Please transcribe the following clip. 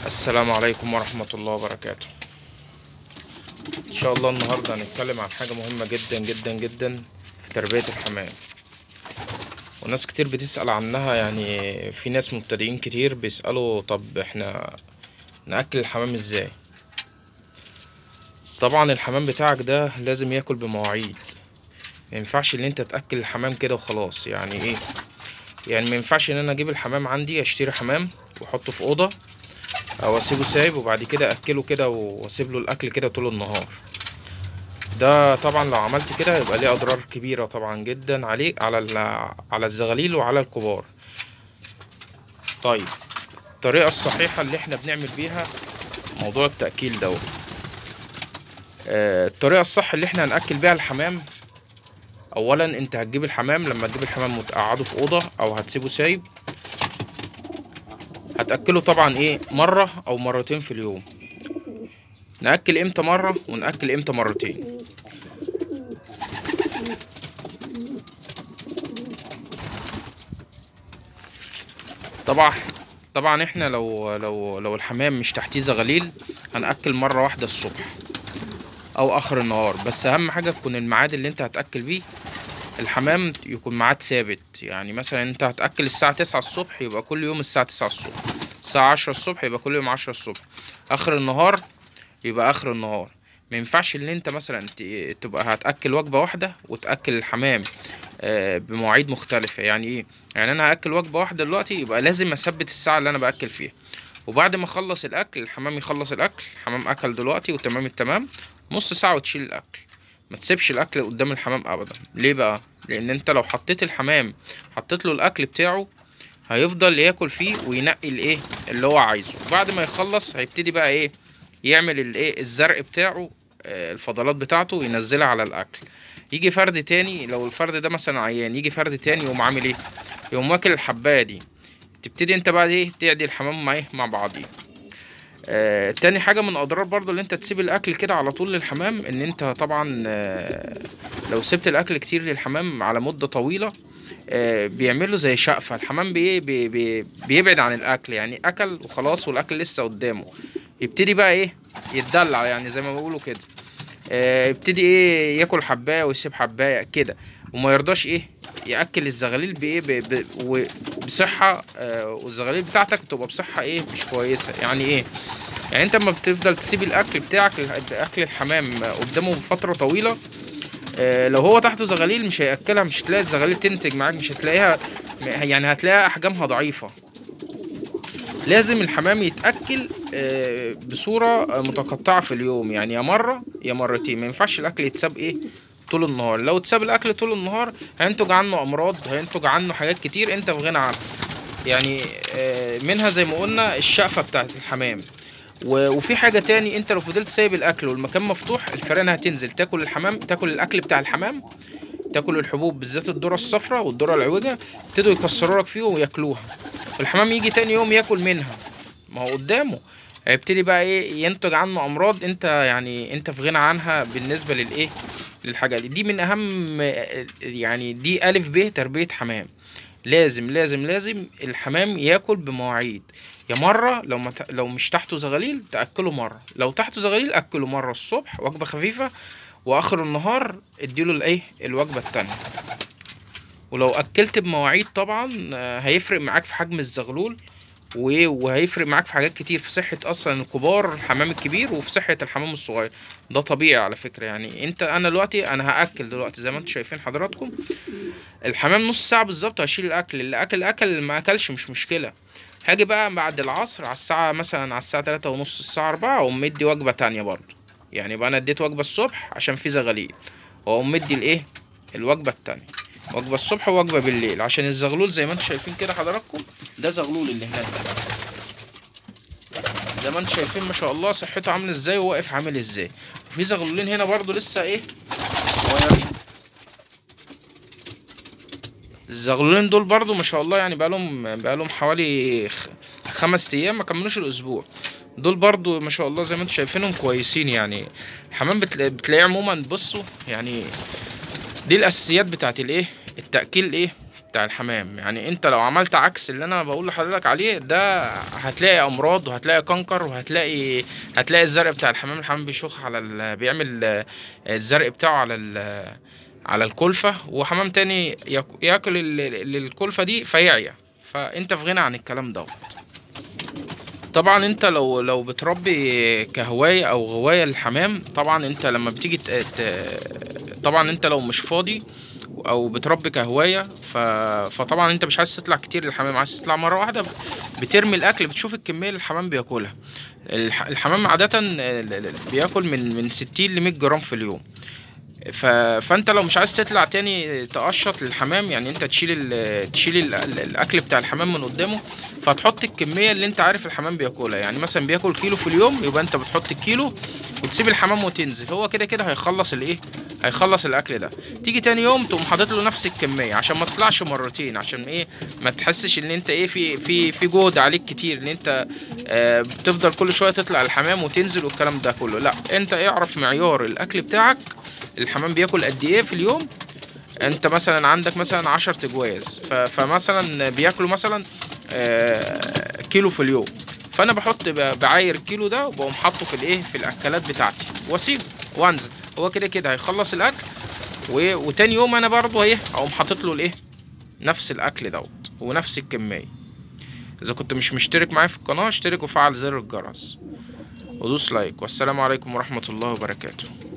السلام عليكم ورحمة الله وبركاته إن شاء الله النهاردة هنتكلم عن حاجة مهمة جدا جدا جدا في تربية الحمام وناس كتير بتسأل عنها يعني في ناس مبتدئين كتير بيسألوا طب احنا نأكل الحمام ازاي طبعا الحمام بتاعك ده لازم ياكل بمواعيد ما ينفعش ان انت تأكل الحمام كده وخلاص يعني ايه يعني ما ينفعش ان انا اجيب الحمام عندي اشتري حمام واحطه في اوضه او اسيبه سايب وبعد كده اكله كده واسيب له الاكل كده طول النهار ده طبعا لو عملت كده يبقى ليه اضرار كبيره طبعا جدا عليك على ال- على الزغاليل وعلى الكبار طيب الطريقه الصحيحه اللي احنا بنعمل بيها موضوع التاكيل دوت آه، الطريقه الصح اللي احنا هناكل بيها الحمام اولا انت هتجيب الحمام لما تجيب الحمام وتقعده في اوضه او هتسيبه سايب هتاكله طبعا ايه مره او مرتين في اليوم ناكل امتى مره وناكل امتى مرتين طبعا طبعا احنا لو لو لو الحمام مش تحتيه زغاليل هناكل مره واحده الصبح او اخر النهار بس اهم حاجه تكون الميعاد اللي انت هتاكل بيه الحمام يكون ميعاد ثابت يعني مثلا انت هتاكل الساعه 9 الصبح يبقى كل يوم الساعه 9 الصبح الساعه 10 الصبح يبقى كل يوم 10 الصبح اخر النهار يبقى اخر النهار ما ينفعش ان انت مثلا ت- تبقى هتاكل وجبه واحده وتاكل الحمام آه، بمواعيد مختلفه يعني ايه يعني انا هاكل وجبه واحده دلوقتي يبقى لازم اثبت الساعه اللي انا باكل فيها وبعد ما اخلص الاكل الحمام يخلص الاكل الحمام اكل دلوقتي وتمام التمام نص ساعه وتشيل الاكل ما تسيبش الاكل قدام الحمام ابدا ليه بقى لان انت لو حطيت الحمام حطيت له الاكل بتاعه هيفضل ياكل فيه وينقي الايه اللي هو عايزه بعد ما يخلص هيبتدي بقى ايه يعمل الايه الزرق بتاعه آه، الفضلات بتاعته ينزلها على الاكل يجي فرد تاني لو الفرد ده مثلا عيان يجي فرد تاني يقوم عامل ايه يقوم واكل الحبايه دي تبتدي انت بقى ايه تعدي الحمام مع ايه مع بعضيه آه، تاني حاجة من أضرار برضو اللي أنت تسيب الأكل كده على طول للحمام إن أنت طبعا آه، لو سبت الأكل كتير للحمام على مدة طويلة آه، بيعمله زي شقفة الحمام بي بي بي بيبعد عن الأكل يعني أكل وخلاص والأكل لسه قدامه يبتدي بقى إيه يتدلع يعني زي ما بيقولوا كده آه، يبتدي إيه ياكل حباية ويسيب حباية كده وما يرضاش إيه ياكل الزغاليل بايه ب- ب- و- بصحه آه، والزغاليل بتاعتك تبقى بصحه ايه مش كويسه يعني ايه يعني انت لما بتفضل تسيب الاكل بتاعك اكل الحمام قدامه فتره طويله آه، لو هو تحته زغاليل مش هياكلها مش هتلاقي الزغاليل تنتج معاك مش هتلاقيها يعني هتلاقيها احجامها ضعيفه لازم الحمام يتاكل آه، بصوره متقطعه في اليوم يعني يا مره يا مرتين ما ينفعش الاكل يتساب ايه طول النهار لو اتساب الاكل طول النهار هينتج عنه امراض هينتج عنه حاجات كتير انت في غنى عنها يعني آه، منها زي ما قلنا الشقفه بتاعت الحمام و- وفي حاجه تاني انت لو فضلت سايب الاكل والمكان مفتوح الفئران هتنزل تاكل الحمام تاكل الاكل بتاع الحمام تاكل الحبوب بالذات الذره الصفراء والذره العوجه يبتدوا يكسروا لك فيه وياكلوها الحمام يجي تاني يوم ياكل منها ما هو قدامه هيبتدي بقى ايه ينتج عنه امراض انت يعني انت في غنى عنها بالنسبه للايه للحاجه دي دي من اهم يعني دي الف ب تربيه حمام لازم لازم لازم الحمام ياكل بمواعيد يا مره لو ما ت... لو مش تحته زغاليل تاكله مره لو تحته زغاليل اكله مره الصبح وجبه خفيفه واخر النهار اديله الايه الوجبه التانية ولو اكلت بمواعيد طبعا آه، هيفرق معاك في حجم الزغلول و- وهيفرق معاك في حاجات كتير في صحة أصلا الكبار الحمام الكبير وفي صحة الحمام الصغير ده طبيعي على فكرة يعني أنت أنا دلوقتي أنا هأكل دلوقتي زي ما أنتم شايفين حضراتكم الحمام نص ساعة بالظبط هشيل الأكل اللي أكل أكل اللي ما أكلش مش مشكلة هاجي بقى بعد العصر على الساعة مثلا على الساعة تلاتة ونص الساعة أربعة أقوم مدي وجبة تانية برضه يعني يبقى أنا اديت وجبة الصبح عشان في زغاليل وأقوم مدي الإيه الوجبة التانية وجبة الصبح ووجبة بالليل عشان الزغلول زي ما انتم شايفين كده حضراتكم ده زغلول اللي هناك ده زي ما انتم شايفين ما شاء الله صحته عامله ازاي وواقف عامل ازاي وفي زغلولين هنا برضو لسه ايه صغيرين الزغلولين دول برضو ما شاء الله يعني بقالهم بقالهم حوالي خ- خمس ايام ما كملوش الاسبوع دول برضو ما شاء الله زي ما انتم شايفينهم كويسين يعني الحمام بتلا- بتلاقيه عموما بصوا يعني دي الاساسيات بتاعت الايه التاكيل ايه بتاع الحمام يعني انت لو عملت عكس اللي انا بقول لحضرتك عليه ده هتلاقي امراض وهتلاقي كنكر وهتلاقي هتلاقي الزرق بتاع الحمام الحمام بيشخ على ال... بيعمل آه، الزرق بتاعه على ال... على الكلفة وحمام تاني ياك- ياكل ال- ال- الكلفة دي فيعيا فانت في غنى عن الكلام دوت طبعا انت لو لو بتربي كهواية او غواية للحمام طبعا انت لما بتيجي ت... ت- طبعا انت لو مش فاضي او بتربي كهواية ف... فطبعا انت مش عايز تطلع كتير للحمام عايز تطلع مرة واحدة بترمي الاكل بتشوف الكمية اللي الحمام بياكلها الح... الحمام عادة ال- ال- بياكل من من 60 ل 100 جرام في اليوم ف... فانت لو مش عايز تطلع تاني تقشط للحمام يعني انت تشيل ال... تشيل ال... ال- الاكل بتاع الحمام من قدامه فتحط الكميه اللي انت عارف الحمام بياكلها يعني مثلا بياكل كيلو في اليوم يبقى انت بتحط الكيلو وتسيب الحمام وتنزل هو كده كده هيخلص الايه هيخلص الاكل ده تيجي تاني يوم تقوم حاطط له نفس الكميه عشان ما تطلعش مرتين عشان ايه ما تحسش ان انت ايه في في في جهد عليك كتير ان انت آه بتفضل كل شويه تطلع الحمام وتنزل والكلام ده كله لا انت اعرف معيار الاكل بتاعك الحمام بياكل قد ايه في اليوم انت مثلا عندك مثلا عشر تجواز ف- فمثلا بياكلوا مثلا آه، كيلو في اليوم فانا بحط ب- بعاير الكيلو ده وبقوم حاطه في الايه في الاكلات بتاعتي واسيبه وانزل هو كده كده هيخلص الاكل و... وتاني يوم انا برضه ايه اقوم حاطط له الايه نفس الاكل دوت ونفس الكميه اذا كنت مش مشترك معايا في القناه اشترك وفعل زر الجرس ودوس لايك والسلام عليكم ورحمه الله وبركاته